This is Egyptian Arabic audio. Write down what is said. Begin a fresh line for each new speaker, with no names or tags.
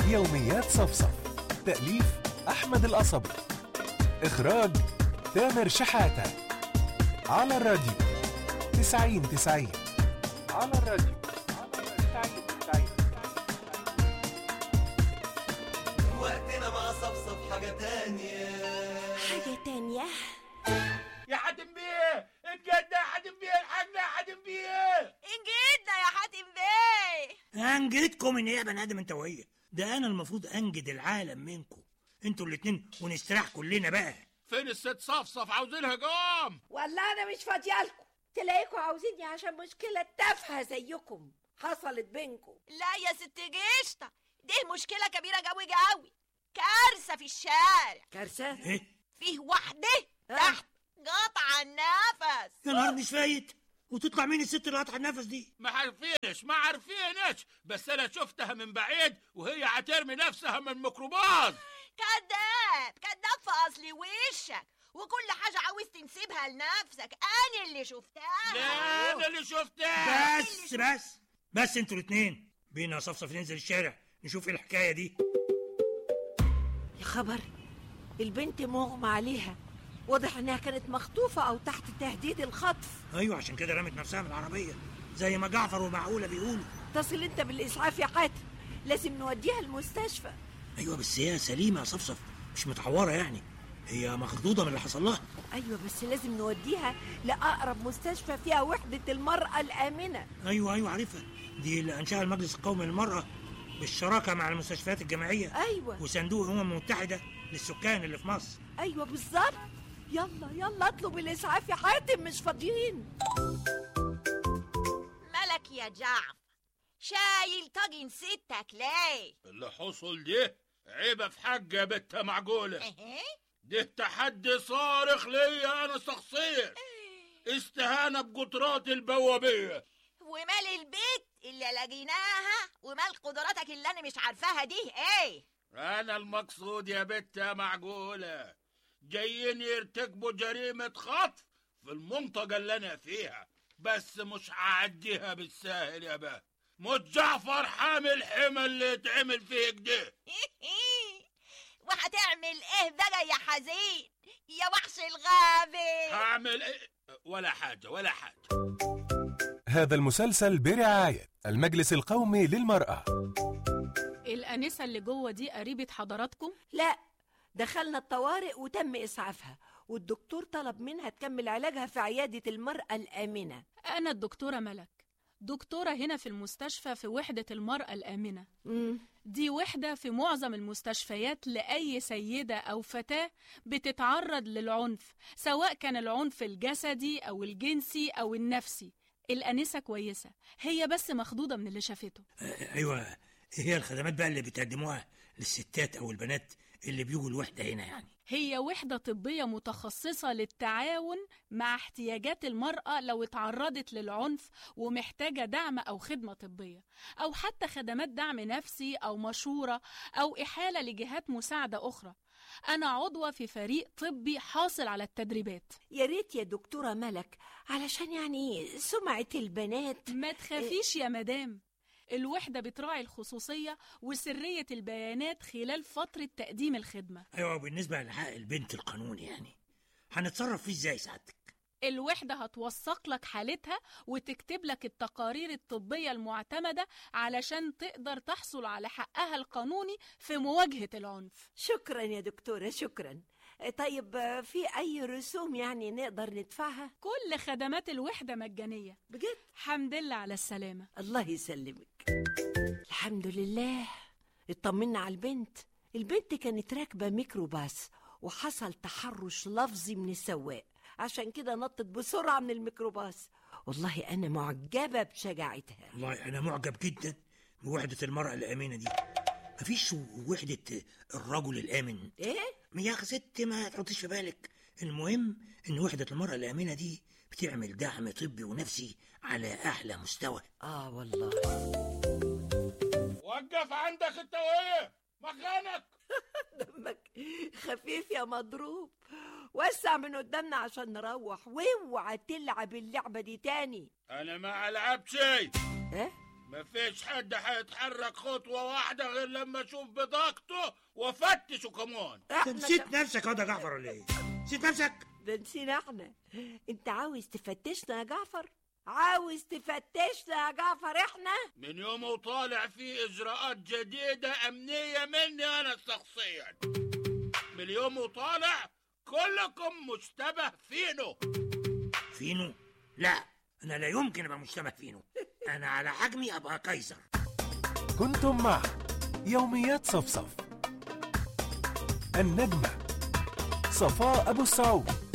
يوميات صفصف تأليف أحمد القصبي إخراج تامر شحاتة على الراديو تسعين تسعين على الراديو تسعين تسعين
وقتنا مع صفصف حاجة تانية
حاجة تانية
يا حاتم بيه الجد يا حاتم بيه الحاجة يا حاتم بيه
انجدنا يا حاتم بيه
انجدكم من ايه يا بني ادم انت وهي ده انا المفروض انجد العالم منكم انتوا الاتنين ونستريح كلنا بقى
فين الست صفصف عاوزينها جام
والله انا مش فاضيالكم تلاقيكم عاوزيني عشان مشكلة تافهة زيكم حصلت بينكم
لا يا ست جشطة دي مشكلة كبيرة جوي جوي كارثة في الشارع
كارثة
ايه
فيه واحدة
آه.
تحت قطع النفس
يا نهار مش فايت وتطلع مين الست اللي قاطعه النفس دي
ما عارفينش ما عارفينش بس انا شفتها من بعيد وهي هترمي نفسها من ميكروباص
كذاب كذاب في اصل وشك وكل حاجة عاوز تنسيبها لنفسك انا اللي شفتها
لا انا اللي شفتها
بس بس بس انتوا الاتنين بينا صفصف ننزل الشارع نشوف ايه الحكايه دي
يا خبر البنت مغمى عليها واضح انها كانت مخطوفة او تحت تهديد الخطف
ايوه عشان كده رمت نفسها من العربيه زي ما جعفر ومعقوله بيقولوا
اتصل انت بالاسعاف يا حاتم لازم نوديها المستشفى
ايوه بس هي سليمه يا صفصف مش متعوره يعني هي مخضوضه من اللي حصل لها
ايوه بس لازم نوديها لاقرب مستشفى فيها وحدة المرأة الآمنة
ايوه ايوه عارفها دي اللي انشاها المجلس القومي للمراه بالشراكه مع المستشفيات الجامعيه
ايوه
وصندوق الامم المتحده للسكان اللي في مصر
ايوه بالظبط يلا يلا اطلب الاسعاف يا حاتم مش فاضيين
ملك يا جعفر شايل طاجن ستك ليه
اللي حصل ده عيبة في حاجة يا بت معقولة
ايه
ده تحدي صارخ ليا انا شخصيا استهانة بقدرات البوابية
ومال البيت اللي لقيناها ومال قدراتك اللي انا مش عارفاها دي ايه
انا المقصود يا بت معقولة جايين يرتكبوا جريمة خطف في المنطقة اللي انا فيها بس مش هعديها بالساهل يا با مش جعفر حامل حمى اللي اتعمل فيك ده
وهتعمل ايه بقى يا حزين يا وحش الغابة
هعمل ايه ولا حاجة ولا حاجة
هذا المسلسل برعاية المجلس القومي للمرأة
الأنسة اللي جوه دي قريبة حضراتكم
لا دخلنا الطوارئ وتم اسعافها والدكتور طلب منها تكمل علاجها في عيادة المرأة الآمنة
أنا الدكتورة ملك دكتورة هنا في المستشفى في وحدة المرأة الآمنة
مم.
دي وحدة في معظم المستشفيات لأي سيدة أو فتاة بتتعرض للعنف سواء كان العنف الجسدي أو الجنسي أو النفسي الأنسة كويسة هي بس مخضوضة من اللي شافته
آه، ايوه ايه هي الخدمات بقى اللي بتقدموها للستات او البنات اللي بيجوا الوحده هنا يعني
هي وحدة طبية متخصصة للتعاون مع احتياجات المرأة لو اتعرضت للعنف ومحتاجة دعم أو خدمة طبية أو حتى خدمات دعم نفسي أو مشورة أو إحالة لجهات مساعدة أخرى أنا عضوة في فريق طبي حاصل على التدريبات
يا ريت يا دكتورة ملك علشان يعني سمعة البنات
ما تخافيش يا مدام الوحدة بتراعي الخصوصية وسرية البيانات خلال فترة تقديم الخدمة
ايوه بالنسبه لحق البنت القانوني يعني هنتصرف فيه ازاي سعادتك
الوحدة هتوثق لك حالتها وتكتب لك التقارير الطبية المعتمدة علشان تقدر تحصل على حقها القانوني في مواجهة العنف
شكرا يا دكتورة شكرا طيب آه، في أي رسوم يعني نقدر ندفعها
كل خدمات الوحدة مجانية
بجد
حمد لله على السلامة
الله يسلمك الحمد لله اطمنا على البنت البنت كانت راكبة ميكروباص وحصل تحرش لفظي من السواق عشان كده نطت بسرعة من الميكروباص والله أنا معجبة بشجاعتها
والله انا معجب جدا بوحده المراه الامينه دي مفيش وحده الرجل الامن
إيه؟
يا اخي ست ما تحطيش في بالك المهم ان وحده المراه الامينه دي بتعمل دعم طبي ونفسي على احلى مستوى
آه والله
وقف عندك انت وهي مكانك
دمك خفيف يا مضروب وسع من قدامنا عشان نروح واوعى تلعب اللعبة دي تاني
انا ما العب شيء
اه
مفيش حد هيتحرك خطوة واحدة غير لما اشوف بطاقته وافتشه كمان
انت
احنا
نسيت
كم-
نفسك يا جعفر ولا ايه نسيت نفسك
ده نسينا احنا انت عاوز تفتشنا يا جعفر عاوز تفتشنا يا جعفر احنا
من يوم وطالع فيه اجراءات جديدة امنية مني انا شخصيا من يوم وطالع كلكم مشتبه فينه
فينو لا انا لا يمكن ابقى مشتبه فينو انا على حجمي ابقى قيصر
كنتم مع يوميات صفصف النجمة صفاء أبو السعود